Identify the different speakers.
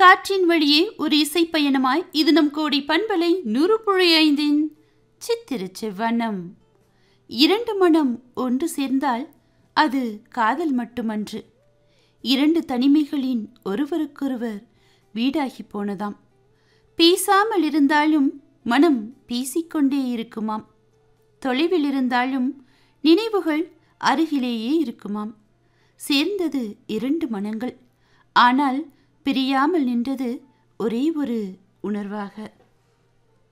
Speaker 1: காற்றின் வழியே ஒரு இசை பயணமாய் இது நம் கோடி பண்பலை நூறு புழை ஐந்தின் சித்திரச் செவ்வனம் இரண்டு மனம் ஒன்று சேர்ந்தால் அது காதல் மட்டுமன்று இரண்டு தனிமைகளின் ஒருவருக்கொருவர் வீடாகி போனதாம் பேசாமல் இருந்தாலும் மனம் பேசிக்கொண்டே இருக்குமாம் தொலைவில் இருந்தாலும் நினைவுகள் அருகிலேயே இருக்குமாம் சேர்ந்தது இரண்டு மனங்கள் ஆனால் பிரியாமல் நின்றது ஒரே ஒரு உணர்வாக